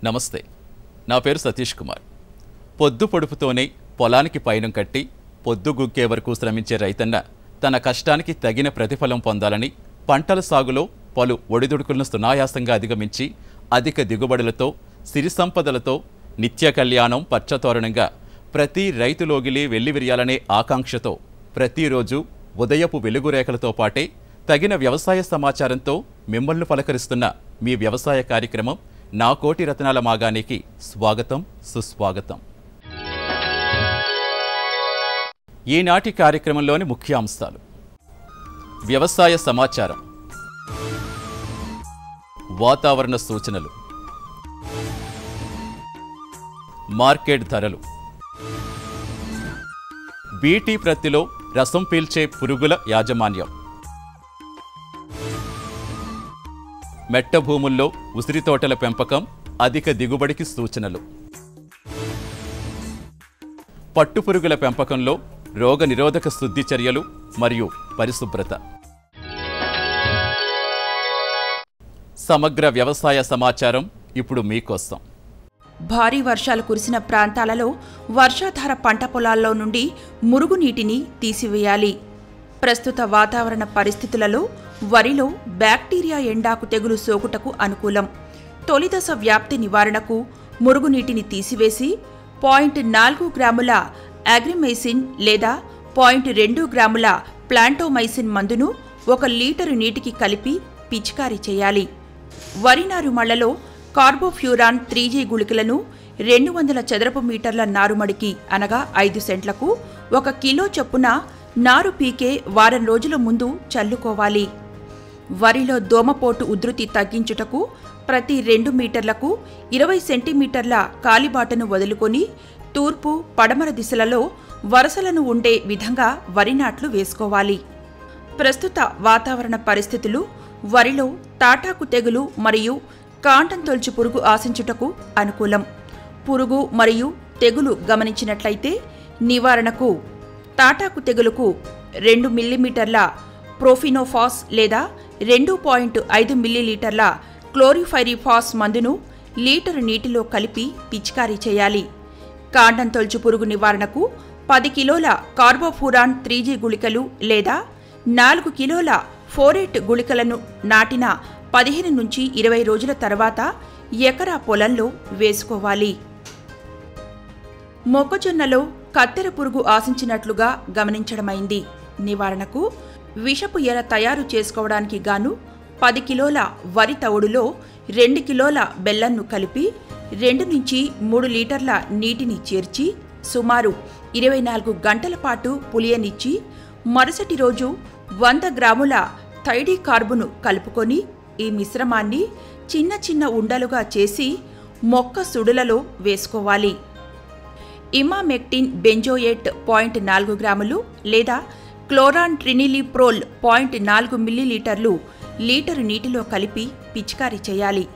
నమస్తే నా పేరు సతీష్ కుమార్ పొద్దు పొడుపుతోనే పొలానికి పైనం కట్టి పొద్దు గుగ్గే వరకు శ్రమించే రైతన్న తన కష్టానికి తగిన ప్రతిఫలం పొందాలని పంటల సాగులో పలు ఒడిదుడుకులను సునాయాసంగా అధిగమించి అధిక దిగుబడులతో సిరి సంపదలతో నిత్య కళ్యాణం పచ్చతోరణంగా ప్రతి రైతులోగిలి వెల్లివిరియాలనే ఆకాంక్షతో ప్రతిరోజు ఉదయపు వెలుగురేఖలతో పాటే తగిన వ్యవసాయ సమాచారంతో మిమ్మల్ని పలకరిస్తున్న మీ వ్యవసాయ కార్యక్రమం నా కోటి రత్నాల మాగానికి స్వాగతం సుస్వాగతం ఈనాటి కార్యక్రమంలోని ముఖ్య అంశాలు వ్యవసాయ సమాచారం వాతావరణ సూచనలు మార్కెట్ ధరలు బీటీ ప్రత్తిలో రసం పీల్చే పురుగుల యాజమాన్యం మెట్ట భూముల్లో ఉసిరి తోటల పెంపకం అధిక దిగుబడికి సూచనలు పట్టుపురుగుల పెంపకంలో రోగ నిరోధక శుద్ధి చర్యలు మరియు పరిశుభ్రత సమగ్ర వ్యవసాయ సమాచారం ఇప్పుడు మీకోసం భారీ వర్షాలు కురిసిన ప్రాంతాలలో వర్షాధార పంట పొలాల్లో నుండి మురుగునీటిని తీసివేయాలి ప్రస్తుత వాతావరణ పరిస్థితులలో వరిలో బ్యాక్టీరియా ఎండాకు తెగులు సోకుటకు అనుకూలం తొలిదశ వ్యాప్తి నివారణకు మురుగునీటిని తీసివేసి పాయింట్ నాలుగు గ్రాముల అగ్రిమైసిన్ లేదా పాయింట్ రెండు గ్రాముల ప్లాంటోమైసిన్ మందును ఒక లీటరు నీటికి కలిపి పిచికారీ చేయాలి వరి నారుమళ్లలో కార్బోఫ్యూరాన్ త్రీ జీ గుళికలను రెండు వందల చదరపు మీటర్ల నారుమడికి అనగా ఐదు సెంట్లకు ఒక కిలో చొప్పున నారు పీకే వారం రోజుల ముందు చల్లుకోవాలి వరిలో దోమపోటు ఉధృతి తగ్గించుటకు ప్రతి రెండు మీటర్లకు ఇరవై సెంటీమీటర్ల కాలిబాటను వదులుకొని తూర్పు పడమర దిశలలో వరసలను ఉండే విధంగా వరి నాట్లు వేసుకోవాలి ప్రస్తుత వాతావరణ పరిస్థితులు వరిలో తాటాకు తెగులు మరియు కాండం తొలచు పురుగు ఆశించుటకు అనుకూలం పురుగు మరియు తెగులు గమనించినట్లయితే నివారణకు తాటాకు తెగులుకు రెండు మిల్లీమీటర్ల ప్రోఫినోఫాస్ లేదా రెండు పాయింట్ ఐదు మిల్లీలీటర్ల క్లోరిఫైరిఫాస్ మందును లీటరు నీటిలో కలిపి పిచికారీ చేయాలి కాండం తొలచు పురుగు నివారణకు పది కిలోల కార్బోఫూరాన్ త్రీ జీ గుళికలు లేదా నాలుగు కిలోల ఫోరేట్ గుళికలను నాటిన పదిహేను నుంచి ఇరవై రోజుల తర్వాత ఎకరా పొలంలో వేసుకోవాలి మొక్కజొన్నలో కత్తెర పురుగు ఆశించినట్లుగా గమనించడమైంది నివారణకు విషపు ఎర తయారు చేసుకోవడానికి గాను పది కిలోల వరి తవుడులో రెండు కిలోల బెల్లంను కలిపి రెండు నుంచి మూడు లీటర్ల నీటిని చేర్చి సుమారు ఇరవై నాలుగు గంటల పాటు పులియనిచ్చి మరుసటి రోజు వంద గ్రాముల థైడీ కార్బును కలుపుకొని ఈ మిశ్రమాన్ని చిన్న చిన్న ఉండలుగా చేసి మొక్క సుడులలో వేసుకోవాలి ఇమామెక్టిన్ బెంజోయేట్ పాయింట్ నాలుగు గ్రాములు లేదా క్లోరాన్ ట్రినిలిప్రోల్ పాయింట్ నాలుగు మిల్లీలీటర్లు లీటరు నీటిలో కలిపి పిచికారీ చేయాలి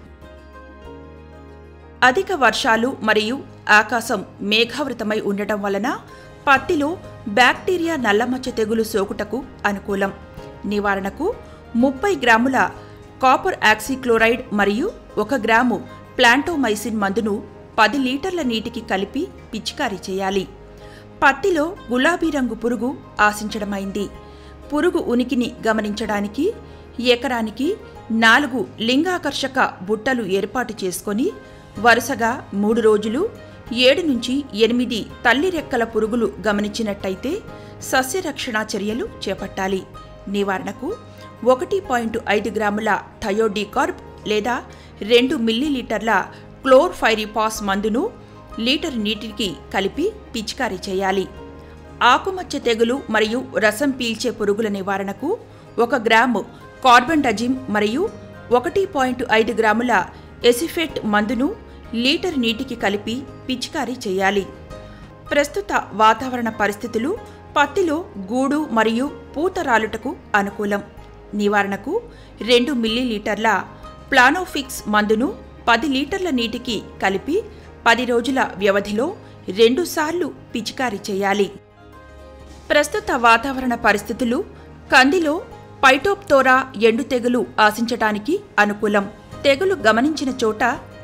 అధిక వర్షాలు మరియు ఆకాశం మేఘావృతమై ఉండటం వలన పత్తిలో బ్యాక్టీరియా నల్లమచ్చ తెగులు సోకుటకు అనుకూలం నివారణకు ముప్పై గ్రాముల కాపర్ ఆక్సిక్లోరైడ్ మరియు ఒక గ్రాము ప్లాంటోమైసిన్ మందును పది లీటర్ల నీటికి కలిపి పిచికారీ చేయాలి పత్తిలో గులాబీ రంగు పురుగు ఆశించడమైంది పురుగు ఉనికిని గమనించడానికి ఎకరానికి నాలుగు లింగాకర్షక బుట్టలు ఏర్పాటు చేసుకొని వరుసగా మూడు రోజులు ఏడు నుంచి ఎనిమిది తల్లి రెక్కల పురుగులు గమనించినట్టయితే సస్యరక్షణ చర్యలు చేపట్టాలి నివారణకు ఒకటి పాయింట్ ఐదు గ్రాముల థయోడీకార్బ్ లేదా రెండు మిల్లీలీటర్ల క్లోర్ఫైరిపాస్ మందును లీటర్ నీటికి కలిపి పిచికారీ చేయాలి ఆకుమచ్చ తెగులు మరియు రసం పీల్చే పురుగుల నివారణకు ఒక గ్రాము కార్బన్ డజిమ్ మరియు ఒకటి పాయింట్ ఐదు గ్రాముల ఎసిఫెట్ మందును లీటర్ నీటికి కలిపి పిచికారీ చేయాలి ప్రస్తుత వాతావరణ పరిస్థితులు పత్తిలో గూడు మరియు పూత రాలుటకు అనుకూలం నివారణకు రెండు మిల్లీలీటర్ల ప్లానోఫిక్స్ మందును పది లీటర్ల నీటికి కలిపి పది రోజుల వ్యవధిలో రెండుసార్లు పిచికారీ చేయాలి ప్రస్తుత వాతావరణ పరిస్థితులు కందిలో పైటోప్తోరా ఎండు తెగులు ఆశించటానికి అనుకూలం తెగులు గమనించిన చోట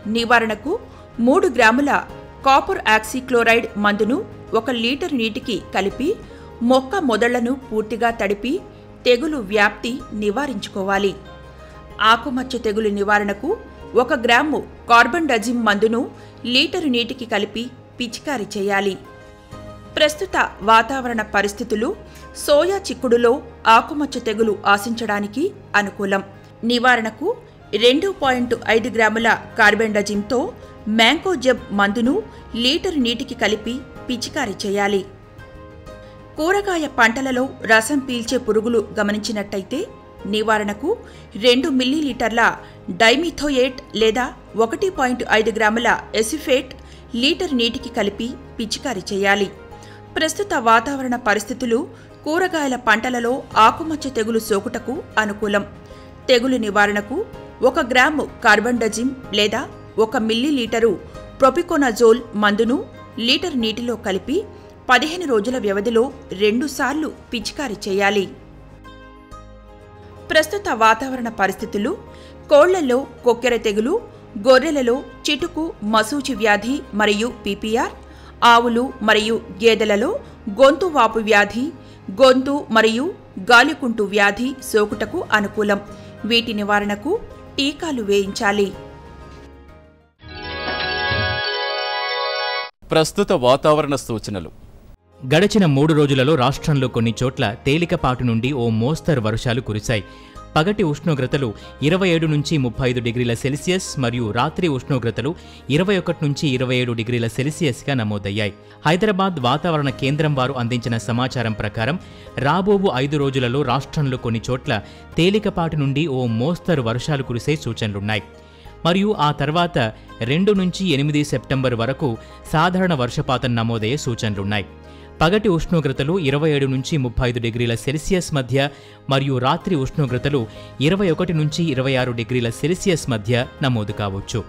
నివారణకు మూడు గ్రాముల కాపర్ ఆక్సిక్లోరైడ్ మందును ఒక లీటర్ నీటికి కలిపి మొక్క మొదళ్లను పూర్తిగా తడిపి తెగులు వ్యాప్తి నివారించుకోవాలి ఆకుమచ్చ తెగులు నివారణకు ఒక గ్రాము కార్బన్ డజిమ్ మందును లీటరు నీటికి కలిపి పిచికారీ చేయాలి ప్రస్తుత వాతావరణ పరిస్థితులు సోయా చిక్కుడులో ఆకుమచ్చ తెగులు ఆశించడానికి అనుకూలం నివారణకు రెండు పాయింట్ ఐదు గ్రాముల కార్బెండజిమ్తో మ్యాంగో జబ్ మందును లీటరు నీటికి కలిపి పిచికారీ చేయాలి కూరగాయ పంటలలో రసం పీల్చే పురుగులు గమనించినట్టయితే నివారణకు రెండు మిల్లీలీటర్ల డైమిథోయేట్ లేదా ఒకటి పాయింట్ ఐదు గ్రాముల ఎసిఫేట్ లీటర్ నీటికి కలిపి పిచికారీ చేయాలి ప్రస్తుత వాతావరణ పరిస్థితులు కూరగాయల పంటలలో ఆకుమచ్చ తెగులు సోకుటకు అనుకూలం తెగులు నివారణకు ఒక గ్రాము కార్బండజిమ్ లేదా ఒక మిల్లీలీటరు ప్రొపికోనజోల్ మందును లీటర్ నీటిలో కలిపి పదిహేను రోజుల వ్యవధిలో రెండుసార్లు పిచికారీ చేయాలి ప్రస్తుత వాతావరణ పరిస్థితులు కోళ్లలో కొక్కెర తెగులు గొర్రెలలో చిటుకు మసూచి వ్యాధి మరియు పీపీఆర్ ఆవులు మరియు గేదెలలో గొంతు వాపు వ్యాధి గొంతు మరియు గాలికుంటు వ్యాధి సోకుటకు అనుకూలం వీటి నివారణకు టీకాలు వేయించాలి ప్రస్తుత వాతావరణ సూచనలు గడిచిన మూడు రోజులలో రాష్ట్రంలో కొన్ని చోట్ల తేలికపాటు నుండి ఓ మోస్తరు వర్షాలు కురిశాయి పగటి ఉష్ణోగ్రతలు ఇరవై ఏడు నుంచి ముప్పై ఐదు డిగ్రీల సెల్సియస్ మరియు రాత్రి ఉష్ణోగ్రతలు ఇరవై ఒకటి నుంచి ఇరవై ఏడు డిగ్రీల సెల్సియస్గా నమోదయ్యాయి హైదరాబాద్ వాతావరణ కేంద్రం వారు అందించిన సమాచారం ప్రకారం రాబోవు ఐదు రోజులలో రాష్ట్రంలో కొన్ని చోట్ల తేలికపాటి నుండి ఓ మోస్తరు వర్షాలు కురిసే సూచనలున్నాయి మరియు ఆ తర్వాత రెండు నుంచి ఎనిమిది సెప్టెంబర్ వరకు సాధారణ వర్షపాతం నమోదయ్యే సూచనలున్నాయి పగటి ఉష్ణోగ్రతలు ఇరవై ఏడు నుంచి ముప్పై ఐదు డిగ్రీల సెల్సియస్ మధ్య మరియు రాత్రి ఉష్ణోగ్రతలు ఇరవై ఒకటి నుంచి ఇరవై ఆరు డిగ్రీల సెల్సియస్ మధ్య నమోదు కావచ్చు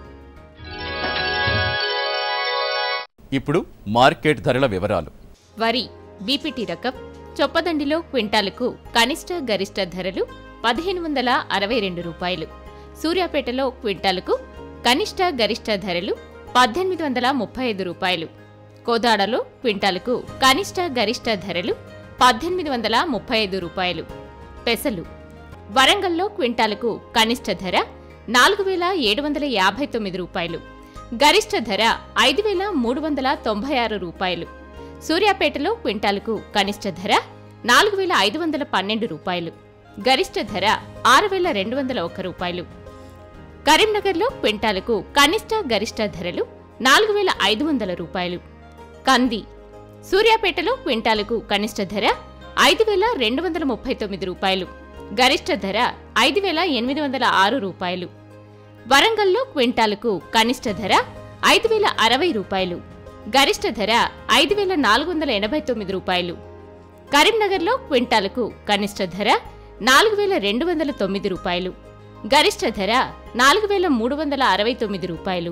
ఇప్పుడు మార్కెట్ ధరల వివరాలు వరి బీపీటీ రకం చొప్పదండిలో క్వింటాలకు కనిష్ట గరిష్ట ధరలు పదిహేను వందల అరవై రెండు రూపాయలు సూర్యాపేటలో క్వింటాలకు కనిష్ట గరిష్ట ధరలు పద్దెనిమిది వందల ముప్పై ఐదు రూపాయలు కోదాడలో క్వింటాలకు కనిష్ట గరిష్ట ధరలు పద్దెనిమిది వందల ముప్పై ఐదు రూపాయలు పెసలు వరంగల్లో క్వింటాలకు కనిష్ట ధర నాలుగు వేల ఏడు వందల యాభై తొమ్మిది రూపాయలు గరిష్ట ధర ఐదు వేల మూడు వందల తొంభై ఆరు రూపాయలు సూర్యాపేటలో క్వింటాలకు కనిష్ట ధర నాలుగు వేల ఐదు వందల పన్నెండు రూపాయలు గరిష్ట ధర ఆరు వేల రెండు వందల ఒక రూపాయలు కరీంనగర్లో క్వింటాలకు కనిష్ట గరిష్ట ధరలు నాలుగు వేల ఐదు వందల రూపాయలు కంది సూర్యాపేటలో క్వింటాలకు కనిష్ట ధర ఐదు వేల రెండు వందల ముప్పై తొమ్మిది రూపాయలు గరిష్ట ధర ఐదు వేల ఎనిమిది వందల ఆరు రూపాయలు వరంగల్లో క్వింటాలకు కనిష్ట ధర ఐదు వేల అరవై రూపాయలు గరిష్ట ధర ఐదు వేల నాలుగు వందల ఎనభై తొమ్మిది రూపాయలు కరీంనగర్లో క్వింటాలకు కనిష్ట ధర నాలుగు వేల రెండు వందల తొమ్మిది రూపాయలు గరిష్ట ధర నాలుగు వేల మూడు వందల అరవై తొమ్మిది రూపాయలు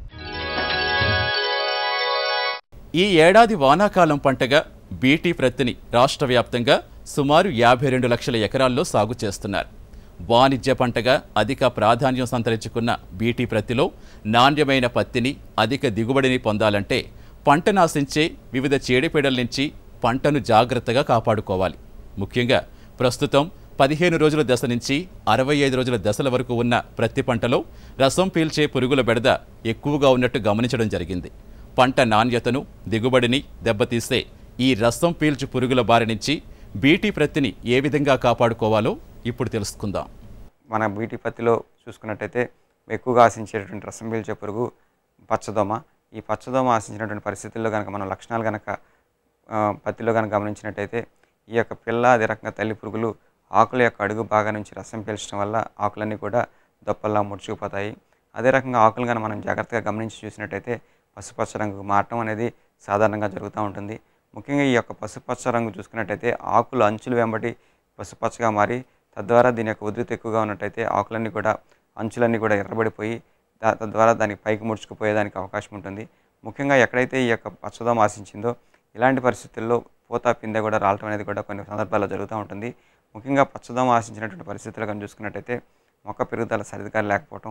ఈ ఏడాది వానాకాలం పంటగా బీటీ ప్రత్తిని రాష్ట్ర వ్యాప్తంగా సుమారు యాభై రెండు లక్షల ఎకరాల్లో సాగు చేస్తున్నారు వాణిజ్య పంటగా అధిక ప్రాధాన్యం సంతరించుకున్న బీటీ ప్రత్తిలో నాణ్యమైన పత్తిని అధిక దిగుబడిని పొందాలంటే పంట నాశించే వివిధ చీడపీడల నుంచి పంటను జాగ్రత్తగా కాపాడుకోవాలి ముఖ్యంగా ప్రస్తుతం పదిహేను రోజుల దశ నుంచి అరవై ఐదు రోజుల దశల వరకు ఉన్న ప్రతి పంటలో రసం పీల్చే పురుగుల బెడద ఎక్కువగా ఉన్నట్టు గమనించడం జరిగింది పంట నాణ్యతను దిగుబడిని దెబ్బతీస్తే ఈ రసం పీల్చు పురుగుల బారి నుంచి బీటీ ప్రత్తిని ఏ విధంగా కాపాడుకోవాలో ఇప్పుడు తెలుసుకుందాం మన బీటీ పత్తిలో చూసుకున్నట్టయితే ఎక్కువగా ఆశించేటటువంటి రసం పీల్చే పురుగు పచ్చదోమ ఈ పచ్చదోమ ఆశించినటువంటి పరిస్థితుల్లో కనుక మనం లక్షణాలు కనుక ఆ, పత్తిలో కనుక గమనించినట్టయితే ఈ యొక్క పిల్ల అదే రకంగా తల్లి పురుగులు ఆకుల యొక్క అడుగు భాగం నుంచి రసం పీల్చడం వల్ల ఆకులన్నీ కూడా దొప్పల్లా ముడుచుకుపోతాయి అదే రకంగా ఆకులు కనుక మనం జాగ్రత్తగా గమనించి చూసినట్టయితే పసుపచ్చ రంగు మారటం అనేది సాధారణంగా జరుగుతూ ఉంటుంది ముఖ్యంగా ఈ యొక్క పసుపచ్చ రంగు చూసుకున్నట్టయితే ఆకులు అంచులు వెంబడి పసుపచ్చగా మారి తద్వారా దీని యొక్క ఉధృతి ఎక్కువగా ఉన్నట్టయితే ఆకులన్నీ కూడా అంచులన్నీ కూడా ఎర్రబడిపోయి దా- తద్వారా దానికి పైకి ముడుచుకుపోయేదానికి అవకాశం ఉంటుంది ముఖ్యంగా ఎక్కడైతే ఈ యొక్క పచ్చదోమ ఆశించిందో ఇలాంటి పరిస్థితుల్లో పూత పిందె కూడా రావటం అనేది కూడా కొన్ని సందర్భాల్లో జరుగుతూ ఉంటుంది ముఖ్యంగా పచ్చదోమ ఆశించినటువంటి పరిస్థితులు కానీ చూసుకున్నట్టయితే మొక్క పెరుగుదల సరిగ్గా లేకపోవటం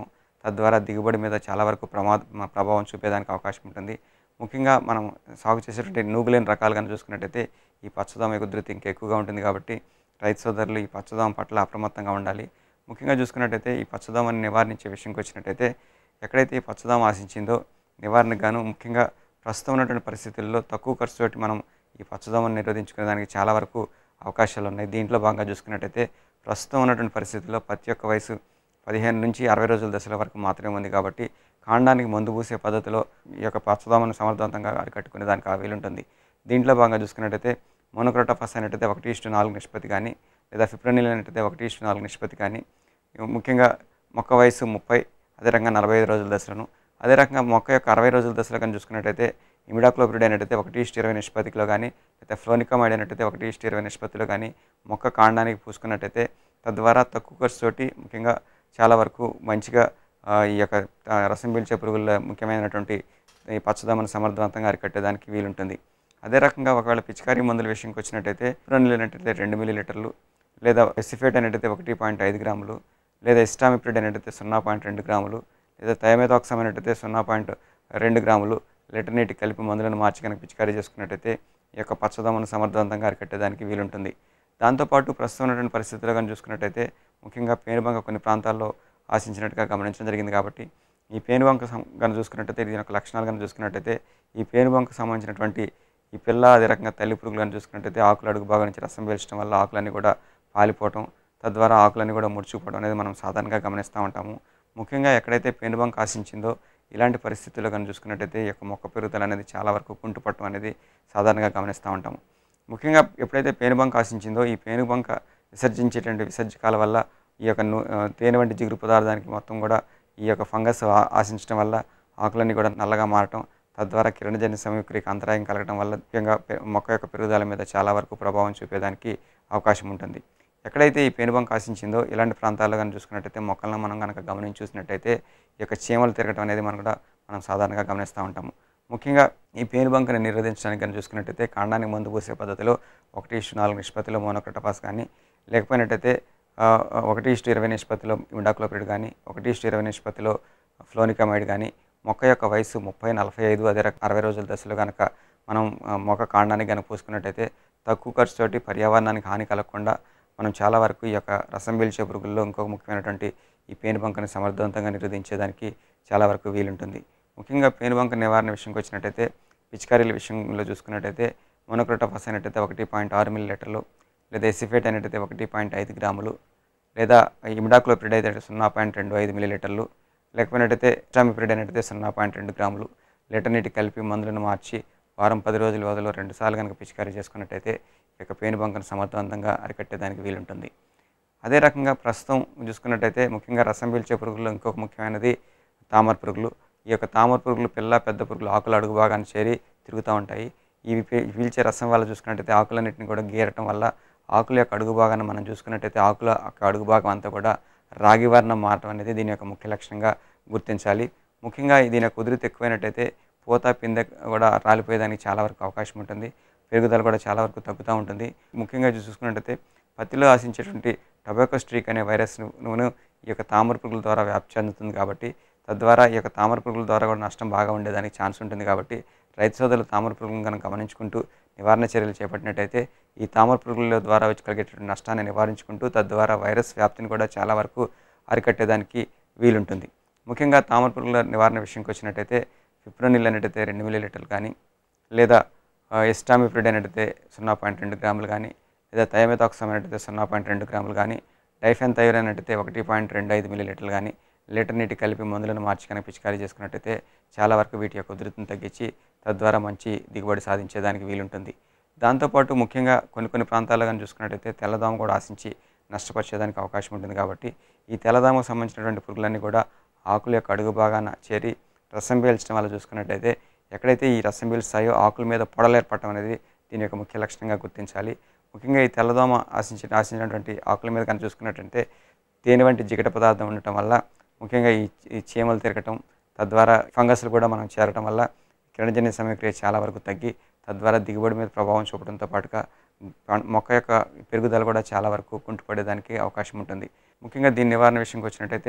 తద్వారా దిగుబడి మీద చాలా వరకు ప్రమాద మ- ప్రభావం చూపేదానికి అవకాశం ఉంటుంది ముఖ్యంగా మనం సాగు చేసేటువంటి నూగులేని రకాలు కనుక చూసుకున్నట్టయితే ఈ పచ్చదోమ ఉధృతి ఇంకా ఎక్కువగా ఉంటుంది కాబట్టి రైతు సోదరులు ఈ పచ్చదోమ పట్ల అప్రమత్తంగా ఉండాలి ముఖ్యంగా చూసుకున్నట్టయితే ఈ పచ్చదోమని నివారించే విషయంకి వచ్చినట్టయితే ఎక్కడైతే ఈ పచ్చదోమ ఆశించిందో నివారణకు గాను ముఖ్యంగా ప్రస్తుతం ఉన్నటువంటి పరిస్థితుల్లో తక్కువ ఖర్చుతోటి మనం ఈ పచ్చదోమను నిరోధించుకునే దానికి చాలా వరకు అవకాశాలు ఉన్నాయి దీంట్లో భాగంగా చూసుకున్నట్టయితే ప్రస్తుతం ఉన్నటువంటి పరిస్థితుల్లో ప్రతి ఒక్క వయసు పదిహేను నుంచి అరవై రోజుల దశల వరకు మాత్రమే ఉంది కాబట్టి కాండానికి మందు పూసే పద్ధతిలో ఈ యొక్క పచ్చదోమను సమర్థవంతంగా అరికట్టుకునే దానికి ఆ వీలుంటుంది దీంట్లో భాగంగా చూసుకున్నట్టయితే మోనోక్రోటోఫాస్ అయినట్టయితే ఒకటి ఇష్టు నాలుగు నిష్పత్తి కానీ లేదా ఫిప్రనిల్ అయినట్టయితే ఒకటి ఇష్టు నాలుగు నిష్పత్తి కానీ ముఖ్యంగా మొక్క వయసు ముప్పై అదే రకంగా నలభై ఐదు రోజుల దశలను అదే రకంగా మొక్క యొక్క అరవై రోజుల దశలో కానీ చూసుకున్నట్టయితే ఇమిడాక్లోపిడ్ అయినట్టయితే ఒకటి ఇష్టు ఇరవై నిష్పత్తిలో కానీ లేదా ఫ్లోనికమైడ్ అయినట్టయితే ఒకటి ఇష్టు ఇరవై నిష్పత్తిలో కానీ మొక్క కాండానికి పూసుకున్నట్టయితే తద్వారా తక్కువ ఖర్చుతోటి ముఖ్యంగా చాలా వరకు మంచిగా ఆ, ఈ యొక్క ఆ, రసం పీల్చే పురుగుల ముఖ్యమైనటువంటి ఈ పచ్చదమ్మను సమర్థవంతంగా అరికట్టేదానికి వీలుంటుంది అదే రకంగా ఒకవేళ పిచికారీ మందుల విషయంకి వచ్చినట్టయితే రెండు అయినట్టయితే రెండు మిల్లీ లీటర్లు లేదా ఎసిఫేట్ అయినట్టయితే ఒకటి పాయింట్ ఐదు గ్రాములు లేదా ఇస్టామిప్రిడ్ అయినట్టయితే సున్నా పాయింట్ రెండు గ్రాములు లేదా థైమెథాక్సమ్ అయినట్టయితే సున్నా పాయింట్ రెండు గ్రాములు లీటర్ నీటి కలిపి మందులను మార్చి కనుక పిచికారీ చేసుకున్నట్టయితే ఈ యొక్క పచ్చదమ్మను సమర్థవంతంగా అరికట్టేదానికి వీలుంటుంది దాంతోపాటు ప్రస్తుతం ఉన్నటువంటి పరిస్థితుల్లో కానీ చూసుకున్నట్టయితే ముఖ్యంగా పేనుబంక కొన్ని ప్రాంతాల్లో ఆశించినట్టుగా గమనించడం జరిగింది కాబట్టి ఈ పేనుబంక సం- కనుక చూసుకున్నట్టయితే దీని యొక్క లక్షణాలు కనుక చూసుకున్నట్టయితే ఈ పేనుబంకకు సంబంధించినటువంటి ఈ పిల్ల అదే రకంగా తల్లి పురుగులు కనుక చూసుకున్నట్టయితే ఆకులు అడుగు భాగం నుంచి రసం పీల్చడం వల్ల ఆకులన్నీ కూడా పాలిపోవటం తద్వారా ఆకులన్నీ కూడా ముడుచుకుపోవడం అనేది మనం సాధారణంగా గమనిస్తూ ఉంటాము ముఖ్యంగా ఎక్కడైతే పేనుబంక ఆశించిందో ఇలాంటి పరిస్థితుల్లో కనుక చూసుకున్నట్టయితే ఈ యొక్క మొక్క పెరుగుదల అనేది చాలా వరకు కుంటుపట్టడం అనేది సాధారణంగా గమనిస్తూ ఉంటాము ముఖ్యంగా ఎప్పుడైతే పేనుబంక ఆశించిందో ఈ పేనుబంక విసర్జించేటువంటి విసర్జకాల వల్ల ఈ యొక్క ను- ఆ, తేనె వంటి జిగురు పదార్థానికి మొత్తం కూడా ఈ యొక్క ఫంగస్ ఆ- ఆశించడం వల్ల ఆకులన్నీ కూడా నల్లగా మారటం తద్వారా కిరణజన్య సమీకరికి అంతరాయం కలగడం వల్ల ముఖ్యంగా పె- మొక్క యొక్క పెరుగుదల మీద చాలా వరకు ప్రభావం చూపేదానికి అవకాశం ఉంటుంది ఎక్కడైతే ఈ పేనుబంక ఆశించిందో ఇలాంటి ప్రాంతాల్లో కనుక చూసుకున్నట్టయితే మొక్కలను మనం కనుక గమనించి చూసినట్టయితే ఈ యొక్క చీమలు తిరగటం అనేది మనం కూడా మనం సాధారణంగా గమనిస్తూ ఉంటాము ముఖ్యంగా ఈ పేనుబంకని నిరోధించడానికి కనుక చూసుకున్నట్టయితే కాండానికి మందు పూసే పద్ధతిలో ఒకటి ఇష్టు నాలుగు నిష్పత్తిలో మోనోక్రటపాస్ కానీ లేకపోయినట్టయితే ఆ, ఒకటి ఇష్టు ఇరవై నిష్పత్తిలో ఇమిడాక్లోపిడ్ కానీ ఒకటి ఇష్టు ఇరవై నిష్పత్తిలో ఫ్లోనికమైడ్ కానీ మొక్క యొక్క వయసు ముప్పై నలభై ఐదు అదే రక అరవై రోజుల దశలో కనుక మనం ఆ, మొక్క కాండానికి కనుక పూసుకున్నట్టయితే తక్కువ ఖర్చుతోటి పర్యావరణానికి హాని కలగకుండా మనం చాలా వరకు ఈ యొక్క రసం పీల్చే పురుగుల్లో ఇంకొక ముఖ్యమైనటువంటి ఈ పేనుబంకని సమర్థవంతంగా నిరోధించేదానికి చాలా వరకు వీలుంటుంది ముఖ్యంగా పేనుబంక నివారణ విషయంకి వచ్చినట్టయితే పిచికారీల విషయంలో చూసుకున్నట్టయితే మోనోక్రోటోఫాస్ అయినట్టయితే ఒకటి పాయింట్ ఆరు మిల్లీ లీటర్లు లేదా ఎసిఫేట్ అయినట్టయితే ఒకటి పాయింట్ ఐదు గ్రాములు లేదా ఇమిడాక్లోపిడ్ అయితే సున్నా పాయింట్ రెండు ఐదు మిల్లీ లీటర్లు లేకపోయినట్టయితే స్టామిప్రిడ్ అయినట్టయితే సున్నా పాయింట్ రెండు గ్రాములు లీటర్ నీటి కలిపి మందులను మార్చి వారం పది రోజుల వ్యవధిలో రెండుసార్లు కనుక పిచికారీ చేసుకున్నట్టయితే ఈ యొక్క పేనుబంకను సమర్థవంతంగా అరికట్టేదానికి వీలుంటుంది అదే రకంగా ప్రస్తుతం చూసుకున్నట్టయితే ముఖ్యంగా రసం పీల్చే పురుగుల్లో ఇంకొక ముఖ్యమైనది తామర పురుగులు ఈ యొక్క తామర పురుగులు పిల్ల పెద్ద పురుగులు ఆకుల అడుగు భాగాన్ని చేరి తిరుగుతూ ఉంటాయి ఇవి పీ- పీల్చే రసం వల్ల చూసుకున్నట్టయితే ఆకులన్నింటిని కూడా గీరటం వల్ల ఆకుల యొక్క అడుగు భాగాన్ని మనం చూసుకున్నట్టయితే ఆకుల యొక్క అడుగు భాగం అంతా కూడా రాగి వర్ణం మారటం అనేది దీని యొక్క ముఖ్య లక్షణంగా గుర్తించాలి ముఖ్యంగా దీని యొక్క ఉధృతి ఎక్కువైనట్టయితే పూత పిందె కూడా రాలిపోయేదానికి చాలా వరకు అవకాశం ఉంటుంది పెరుగుదల కూడా చాలా వరకు తగ్గుతూ ఉంటుంది ముఖ్యంగా చూసుకున్నట్టయితే పత్తిలో ఆశించేటువంటి టొబాకో స్ట్రీక్ అనే వైరస్ నువ్వును ఈ యొక్క తామర పురుగుల ద్వారా వ్యాప్తి చెందుతుంది కాబట్టి తద్వారా ఈ యొక్క తామర పురుగుల ద్వారా కూడా నష్టం బాగా ఉండేదానికి ఛాన్స్ ఉంటుంది కాబట్టి రైతు సోదరులు తామర పురుగులను కనుక గమనించుకుంటూ నివారణ చర్యలు చేపట్టినట్టయితే ఈ తామర పురుగుల ద్వారా వచ్చి కలిగేటువంటి నష్టాన్ని నివారించుకుంటూ తద్వారా వైరస్ వ్యాప్తిని కూడా చాలా వరకు అరికట్టేదానికి వీలుంటుంది ముఖ్యంగా తామర పురుగుల నివారణ విషయంకి వచ్చినట్టయితే ఫిప్రోనిల్ అనేటైతే రెండు మిల్లీ లీటర్లు కానీ లేదా ఆ, ఎస్టామిప్రిడ్ అనేటైతే సున్నా పాయింట్ రెండు గ్రాములు కానీ లేదా థైమెథాక్సమ్ అనేటైతే సున్నా పాయింట్ రెండు గ్రాములు కానీ డైఫెన్ థైర్ అనేటైతే ఒకటి పాయింట్ రెండు ఐదు మిల్లీ లీటర్లు కానీ లీటర్ నీటి కలిపి మందులను మార్చి కనుక పిచికారీ చేసుకున్నట్టయితే చాలా వరకు వీటి యొక్క ఉధృతిని తగ్గించి తద్వారా మంచి దిగుబడి సాధించేదానికి వీలుంటుంది దాంతోపాటు ముఖ్యంగా కొన్ని కొన్ని ప్రాంతాల్లో కానీ చూసుకున్నట్టయితే తెల్లదోమ కూడా ఆశించి నష్టపరిచేదానికి అవకాశం ఉంటుంది కాబట్టి ఈ తెల్లదోమకు సంబంధించినటువంటి పురుగులన్నీ కూడా ఆకుల యొక్క అడుగు భాగాన చేరి రసం పీల్చడం వల్ల చూసుకున్నట్టయితే ఎక్కడైతే ఈ రసం పీల్స్తాయో ఆకుల మీద పొడలు ఏర్పడటం అనేది దీని యొక్క ముఖ్య లక్షణంగా గుర్తించాలి ముఖ్యంగా ఈ తెల్లదోమ ఆశించి ఆశించినటువంటి ఆకుల మీద కనుక చూసుకున్నట్టయితే తేనె వంటి జిగట పదార్థం ఉండటం వల్ల ముఖ్యంగా ఈ ఈ చీమలు తిరగటం తద్వారా ఫంగస్లు కూడా మనం చేరటం వల్ల కిరణజన్య సమయక్రియ చాలా వరకు తగ్గి తద్వారా దిగుబడి మీద ప్రభావం చూపడంతో పాటుగా పం- మొక్క యొక్క పెరుగుదల కూడా చాలా వరకు కుంటుపడేదానికి అవకాశం ఉంటుంది ముఖ్యంగా దీని నివారణ విషయంకి వచ్చినట్టయితే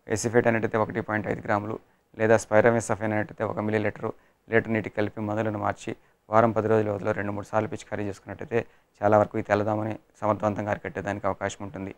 ఎసిఫేట్ అనేటైతే ఒకటి పాయింట్ ఐదు గ్రాములు లేదా స్పైరమిసఫైన్ అనేటైతే ఒక మిల్లీ లీటరు లీటర్ నీటికి కలిపి మందులను మార్చి వారం పది రోజుల వ్యవధిలో రెండు మూడు సార్లు పిచికారీ చేసుకున్నట్టయితే చాలా వరకు ఈ తెల్లదామని సమర్థవంతంగా అరికట్టేదానికి అవకాశం ఉంటుంది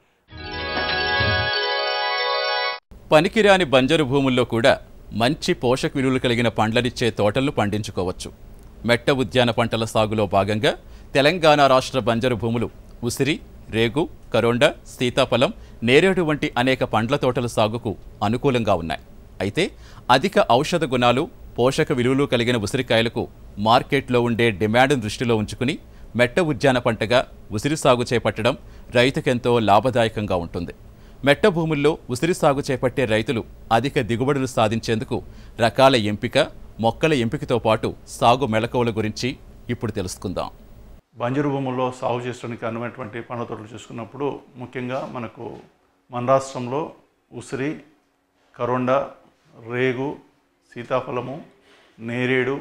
పనికిరాని బంజరు భూముల్లో కూడా మంచి పోషక విలువలు కలిగిన పండ్లనిచ్చే తోటలను పండించుకోవచ్చు మెట్ట ఉద్యాన పంటల సాగులో భాగంగా తెలంగాణ రాష్ట్ర బంజరు భూములు ఉసిరి రేగు కరోండ సీతాఫలం నేరేడు వంటి అనేక పండ్ల తోటల సాగుకు అనుకూలంగా ఉన్నాయి అయితే అధిక ఔషధ గుణాలు పోషక విలువలు కలిగిన ఉసిరికాయలకు మార్కెట్లో ఉండే డిమాండ్ను దృష్టిలో ఉంచుకుని మెట్ట ఉద్యాన పంటగా ఉసిరి సాగు చేపట్టడం రైతుకెంతో లాభదాయకంగా ఉంటుంది మెట్ట భూముల్లో ఉసిరి సాగు చేపట్టే రైతులు అధిక దిగుబడులు సాధించేందుకు రకాల ఎంపిక మొక్కల ఎంపికతో పాటు సాగు మెళకువల గురించి ఇప్పుడు తెలుసుకుందాం బంజరు భూముల్లో సాగు చేయడానికి అనువైనటువంటి పండ్ల తోటలు చూసుకున్నప్పుడు ముఖ్యంగా మనకు మన రాష్ట్రంలో ఉసిరి కరొండ రేగు సీతాఫలము నేరేడు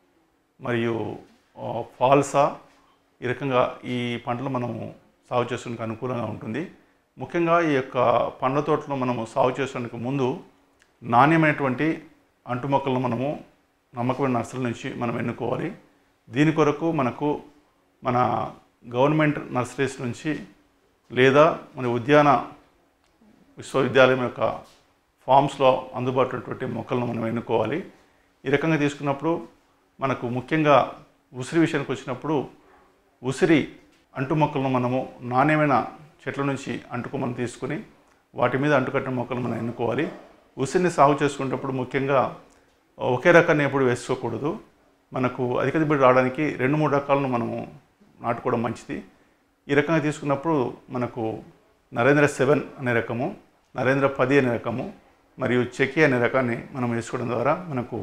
మరియు ఆ, ఫాల్సా ఈ రకంగా ఈ పంటలు మనము సాగు చేసుకోవడానికి అనుకూలంగా ఉంటుంది ముఖ్యంగా ఈ యొక్క పండ్ల తోటలో మనము సాగు చేసుకోవడానికి ముందు నాణ్యమైనటువంటి అంటు మొక్కలను మనము నమ్మకమైన నర్సరీల నుంచి మనం ఎన్నుకోవాలి దీని కొరకు మనకు మన గవర్నమెంట్ నర్సరీస్ నుంచి లేదా మన ఉద్యాన విశ్వవిద్యాలయం యొక్క ఫామ్స్లో అందుబాటులో ఉన్నటువంటి మొక్కలను మనం ఎన్నుకోవాలి ఈ రకంగా తీసుకున్నప్పుడు మనకు ముఖ్యంగా ఉసిరి విషయానికి వచ్చినప్పుడు ఉసిరి అంటు మొక్కలను మనము నాణ్యమైన చెట్ల నుంచి అంటుకోమని తీసుకుని వాటి మీద అంటుకట్టిన మొక్కలు మనం ఎన్నుకోవాలి ఉసిరిని సాగు చేసుకునేటప్పుడు ముఖ్యంగా ఒకే రకాన్ని ఎప్పుడు వేసుకోకూడదు మనకు అధిక దిగుబడి రావడానికి రెండు మూడు రకాలను మనము నాటుకోవడం మంచిది ఈ రకంగా తీసుకున్నప్పుడు మనకు నరేంద్ర సెవెన్ అనే రకము నరేంద్ర పది అనే రకము మరియు చెకి అనే రకాన్ని మనం వేసుకోవడం ద్వారా మనకు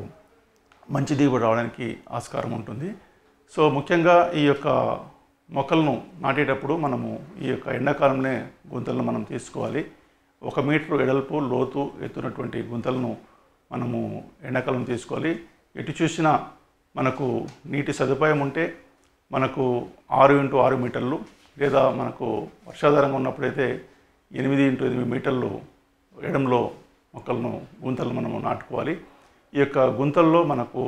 మంచి దిగుబడి రావడానికి ఆస్కారం ఉంటుంది సో ముఖ్యంగా ఈ యొక్క మొక్కలను నాటేటప్పుడు మనము ఈ యొక్క ఎండాకాలంలో గుంతలను మనం తీసుకోవాలి ఒక మీటర్ వెడల్పు లోతు ఎత్తున్నటువంటి గుంతలను మనము ఎండాకాలం తీసుకోవాలి ఎటు చూసినా మనకు నీటి సదుపాయం ఉంటే మనకు ఆరు ఇంటూ ఆరు మీటర్లు లేదా మనకు వర్షాధారంగా ఉన్నప్పుడైతే ఎనిమిది ఇంటూ ఎనిమిది మీటర్లు ఎడంలో మొక్కలను గుంతలు మనము నాటుకోవాలి ఈ యొక్క గుంతల్లో మనకు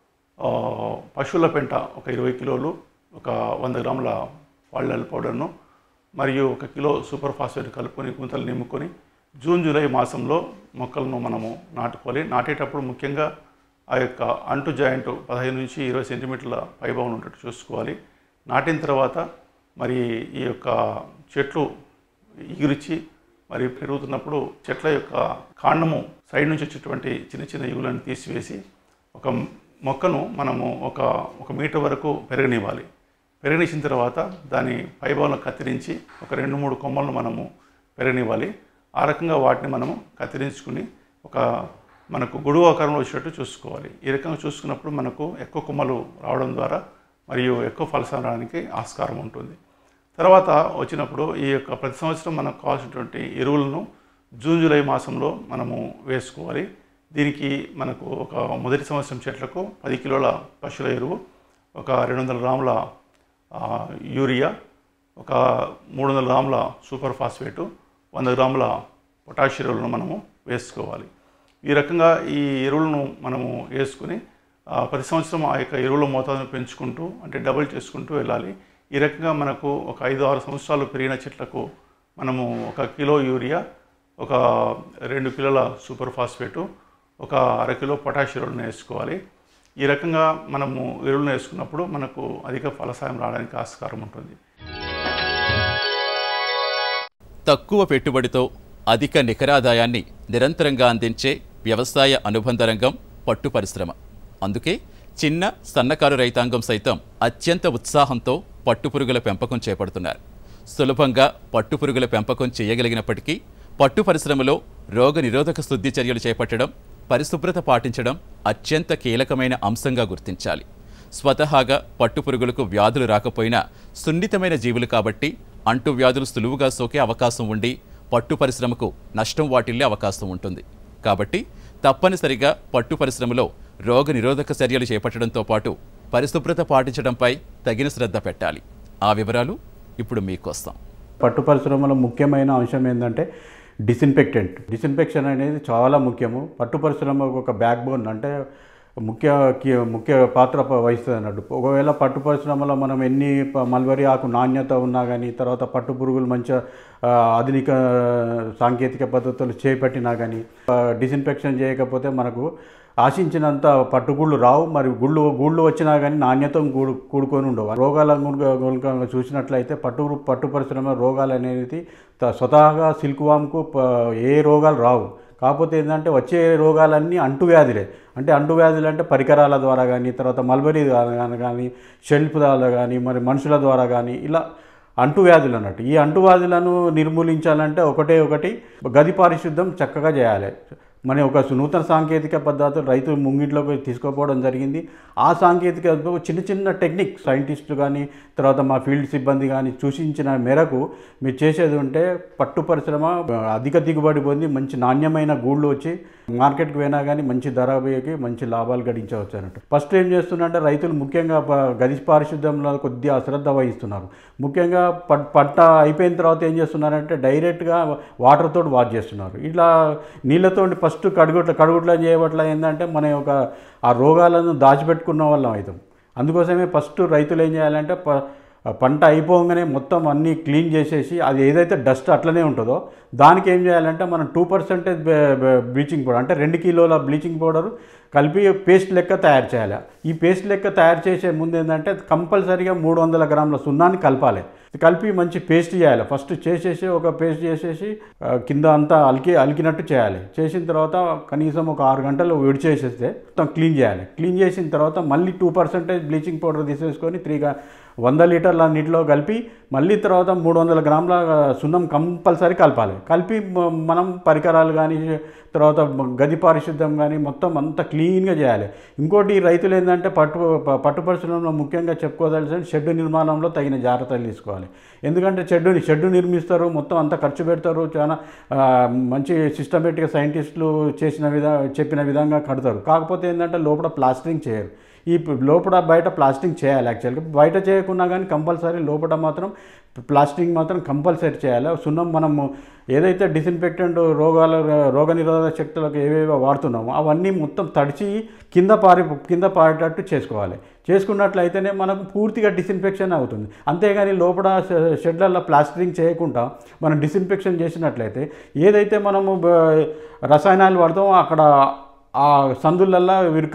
ఆ, పశువుల పెంట ఒక ఇరవై కిలోలు ఒక వంద గ్రాముల పాళ్ళల్ పౌడర్ను మరియు ఒక కిలో సూపర్ ఫాస్ఫేట్ కలుపుకొని గుంతలు నింపుకొని జూన్ జూలై మాసంలో మొక్కలను మనము నాటుకోవాలి నాటేటప్పుడు ముఖ్యంగా ఆ యొక్క అంటు జాయింట్ పదహైదు నుంచి ఇరవై సెంటీమీటర్ల పైభాగం ఉన్నట్టు చూసుకోవాలి నాటిన తర్వాత మరి ఈ యొక్క చెట్లు ఎగిరిచి మరి పెరుగుతున్నప్పుడు చెట్ల యొక్క కాండము సైడ్ నుంచి వచ్చేటువంటి చిన్న చిన్న ఇగులను తీసివేసి ఒక మొక్కను మనము ఒక ఒక మీటర్ వరకు పెరగనివ్వాలి పెరగనిచ్చిన తర్వాత దాని పైభాగంలో కత్తిరించి ఒక రెండు మూడు కొమ్మలను మనము పెరగనివ్వాలి ఆ రకంగా వాటిని మనము కత్తిరించుకుని ఒక మనకు గొడుగు ఆకారంలో వచ్చేటట్టు చూసుకోవాలి ఈ రకంగా చూసుకున్నప్పుడు మనకు ఎక్కువ కొమ్మలు రావడం ద్వారా మరియు ఎక్కువ ఫలసాలు రావడానికి ఆస్కారం ఉంటుంది తర్వాత వచ్చినప్పుడు ఈ యొక్క ప్రతి సంవత్సరం మనకు కావాల్సినటువంటి ఎరువులను జూన్ జూలై మాసంలో మనము వేసుకోవాలి దీనికి మనకు ఒక మొదటి సంవత్సరం చెట్లకు పది కిలోల పశువుల ఎరువు ఒక రెండు వందల గ్రాముల ఆ, యూరియా ఒక మూడు వందల గ్రాముల సూపర్ ఫాస్ఫేటు వంద గ్రాముల పొటాష్ ఎరువులను మనము వేసుకోవాలి ఈ రకంగా ఈ ఎరువులను మనము వేసుకుని ఆ, ప్రతి సంవత్సరం ఆ యొక్క ఎరువుల మోతాదును పెంచుకుంటూ అంటే డబుల్ చేసుకుంటూ వెళ్ళాలి ఈ రకంగా మనకు ఒక ఐదు ఆరు సంవత్సరాలు పెరిగిన చెట్లకు మనము ఒక కిలో యూరియా ఒక రెండు కిలోల సూపర్ ఫాస్ఫేటు ఒక అర కిలో పొటాష్ ఎరువులను వేసుకోవాలి ఈ రకంగా మనము ఎరువులను వేసుకున్నప్పుడు మనకు అధిక ఫలసాయం రావడానికి ఆస్కారం ఉంటుంది తక్కువ పెట్టుబడితో అధిక నికరాదాయాన్ని నిరంతరంగా అందించే వ్యవసాయ అనుబంధ రంగం పట్టు పరిశ్రమ అందుకే చిన్న సన్నకారు రైతాంగం సైతం అత్యంత ఉత్సాహంతో పట్టుపురుగుల పెంపకం చేపడుతున్నారు సులభంగా పట్టుపురుగుల పెంపకం చేయగలిగినప్పటికీ పట్టు పరిశ్రమలో రోగ నిరోధక శుద్ధి చర్యలు చేపట్టడం పరిశుభ్రత పాటించడం అత్యంత కీలకమైన అంశంగా గుర్తించాలి స్వతహాగా పట్టుపురుగులకు వ్యాధులు రాకపోయినా సున్నితమైన జీవులు కాబట్టి అంటువ్యాధులు సులువుగా సోకే అవకాశం ఉండి పట్టు పరిశ్రమకు నష్టం వాటిల్లే అవకాశం ఉంటుంది కాబట్టి తప్పనిసరిగా పట్టు పరిశ్రమలో రోగ నిరోధక చర్యలు చేపట్టడంతో పాటు పరిశుభ్రత పాటించడంపై తగిన శ్రద్ధ పెట్టాలి ఆ వివరాలు ఇప్పుడు మీకోస్తాం పట్టు పరిశ్రమలో ముఖ్యమైన అంశం ఏంటంటే డిసిన్ఫెక్టెంట్ డిసిన్ఫెక్షన్ అనేది చాలా ముఖ్యము పట్టు పరిశ్రమకు ఒక బ్యాక్ బోన్ అంటే ముఖ్య కీ- ముఖ్య పాత్ర ప- వహిస్తుంది అన్నట్టు ఒకవేళ పట్టు పరిశ్రమలో మనం ఎన్ని ప- మల్బరీ ఆకు నాణ్యత ఉన్నా కానీ తర్వాత పట్టు పురుగులు మంచిగా ఆ, ఆధునిక సాంకేతిక పద్ధతులు చేపట్టినా కానీ డిసిన్ఫెక్షన్ చేయకపోతే మనకు ఆశించినంత పట్టుగుళ్ళు రావు మరి గుళ్ళు గుళ్ళు వచ్చినా కానీ నాణ్యత కూడు కూడుకొని ఉండవు రోగాల గునుక- గునుక చూసినట్లయితే పట్టు పట్టు పరిశ్రమ రోగాలు అనేది త- స్వతహాగా సిల్క్ వామ్కు ప- ఏ రోగాలు రావు కాకపోతే ఏంటంటే వచ్చే రోగాలన్నీ అంటువ్యాధులే అంటే అంటువ్యాధులు అంటే పరికరాల ద్వారా కానీ తర్వాత మల్బరీ ద్వారా కానీ షెల్ఫ్ ద్వారా కానీ మరి మనుషుల ద్వారా కానీ ఇలా అంటువ్యాధులు అన్నట్టు ఈ అంటువ్యాధులను నిర్మూలించాలంటే ఒకటే ఒకటి గది పారిశుద్ధం చక్కగా చేయాలి మన ఒక నూతన సాంకేతిక పద్ధతులు రైతు ముంగిట్లోకి తీసుకుపోవడం జరిగింది ఆ సాంకేతిక చిన్న చిన్న టెక్నిక్ సైంటిస్టులు కానీ తర్వాత మా ఫీల్డ్ సిబ్బంది కానీ సూచించిన మేరకు మీరు చేసేది ఉంటే పట్టు పరిశ్రమ అధిక దిగుబడి పొంది మంచి నాణ్యమైన గూళ్ళు వచ్చి మార్కెట్కి పోయినా కానీ మంచి ధర పోయి మంచి లాభాలు గడించవచ్చు అన్నట్టు ఫస్ట్ ఏం చేస్తున్నారంటే రైతులు ముఖ్యంగా ప- గది పారిశుద్ధ్యంలో కొద్దిగా అశ్రద్ధ వహిస్తున్నారు ముఖ్యంగా ప- పంట అయిపోయిన తర్వాత ఏం చేస్తున్నారంటే డైరెక్ట్గా వాటర్ తోటి వాష్ చేస్తున్నారు ఇట్లా నీళ్ళతో ఫస్ట్ కడుగుట్ల కడుగుట్ల చేయబట్ల ఏంటంటే మన యొక్క ఆ రోగాలను దాచిపెట్టుకున్న వాళ్ళం అవుతాం అందుకోసమే ఫస్ట్ రైతులు ఏం చేయాలంటే ప పంట అయిపోగానే మొత్తం అన్నీ క్లీన్ చేసేసి అది ఏదైతే డస్ట్ అట్లనే ఉంటుందో దానికి ఏం చేయాలంటే మనం టూ పర్సెంటేజ్ బ్లీచింగ్ పౌడర్ అంటే రెండు కిలోల బ్లీచింగ్ పౌడర్ కలిపి పేస్ట్ లెక్క తయారు చేయాలి ఈ పేస్ట్ లెక్క తయారు చేసే ముందు ఏంటంటే కంపల్సరీగా మూడు వందల గ్రాముల సున్నాన్ని కలపాలి కలిపి మంచి పేస్ట్ చేయాలి ఫస్ట్ చేసేసి ఒక పేస్ట్ చేసేసి ఆ, కింద అంతా అలికి అలికినట్టు చేయాలి చేసిన తర్వాత కనీసం ఒక ఆరు గంటలు విడి చేసేస్తే మొత్తం క్లీన్ చేయాలి క్లీన్ చేసిన తర్వాత మళ్ళీ టూ పర్సెంటేజ్ బ్లీచింగ్ పౌడర్ తీసేసుకొని త్రీగా వంద లీటర్ల నీటిలో కలిపి మళ్ళీ తర్వాత మూడు వందల గ్రాముల సున్నం కంపల్సరీ కలపాలి కలిపి మ- మనం పరికరాలు కానీ తర్వాత గది పారిశుద్ధ్యం కానీ మొత్తం అంతా క్లీన్గా చేయాలి ఇంకోటి ఈ రైతులు ఏంటంటే పట్టు ప- పట్టు పరిశ్రమలో ముఖ్యంగా చెప్పుకోదలసిన షెడ్ నిర్మాణంలో తగిన జాగ్రత్తలు తీసుకోవాలి ఎందుకంటే షెడ్డుని షెడ్డు నిర్మిస్తారు మొత్తం అంతా ఖర్చు పెడతారు చాలా ఆ, మంచి సిస్టమేటిక్గా సైంటిస్టులు చేసిన విధా చెప్పిన విధంగా కడతారు కాకపోతే ఏంటంటే లోపల ప్లాస్టరింగ్ చేయరు ఈ ప- లోపల బయట ప్లాస్టింగ్ చేయాలి యాక్చువల్గా బయట చేయకున్నా కానీ కంపల్సరీ లోపల మాత్రం ప్లాస్టింగ్ మాత్రం కంపల్సరీ చేయాలి సున్నం మనము ఏదైతే డిసిన్ఫెక్టెంట్ రోగాల రోగ నిరోధక శక్తులకు ఏవేవో వాడుతున్నామో అవన్నీ మొత్తం తడిచి కింద పారి కింద పారేటట్టు చేసుకోవాలి చేసుకున్నట్లయితేనే మనకు పూర్తిగా డిసిన్ఫెక్షన్ అవుతుంది అంతేగాని లోపల షె- షెడ్లలో ప్లాస్టరింగ్ చేయకుండా మనం డిసిన్ఫెక్షన్ చేసినట్లయితే ఏదైతే మనము బ- రసాయనాలు వాడతామో అక్కడ ఆ సందులల్లా విరుక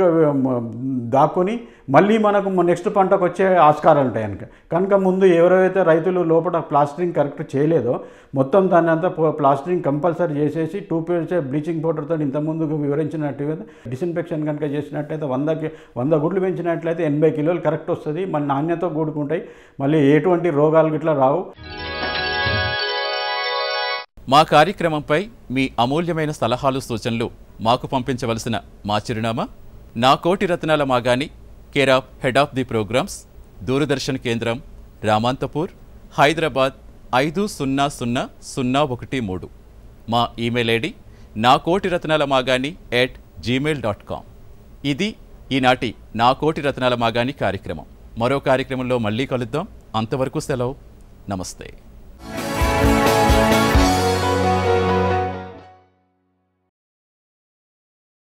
దాక్కొని మళ్ళీ మనకు నెక్స్ట్ పంటకు వచ్చే ఆస్కారాలు ఉంటాయి కనుక కనుక ముందు ఎవరైతే రైతులు లోపల ప్లాస్టరింగ్ కరెక్ట్ చేయలేదో మొత్తం దాన్ని అంతా పో- ప్లాస్టరింగ్ కంపల్సరీ చేసేసి టూ పేర్చే బ్లీచింగ్ పౌడర్తో ఇంతకుముందు వివరించినట్టుగా డిసిన్ఫెక్షన్ కనుక చేసినట్లయితే వందకి వంద గుడ్లు పెంచినట్లయితే ఎనభై కిలోలు కరెక్ట్ వస్తుంది మన నాణ్యత కూడుకుంటాయి మళ్ళీ ఎటువంటి రోగాలు గిట్లా రావు మా కార్యక్రమంపై మీ అమూల్యమైన సలహాలు సూచనలు మాకు పంపించవలసిన మా చిరునామా నా కోటి రత్నాల మాగాని care of head of the programmes Doordarshan కేంద్రం రామాంతపూర్ హైదరాబాద్ ఐదు సున్నా సున్నా సున్నా ఒకటి మూడు మా ఈమెయిల్ ఐడి నా కోటి రత్నాల మాగాని ఎట్ జీమెయిల్ డాట్ కామ్ ఇది ఈనాటి నా కోటి రత్నాల మాగాని కార్యక్రమం మరో కార్యక్రమంలో మళ్ళీ కలుద్దాం అంతవరకు సెలవు నమస్తే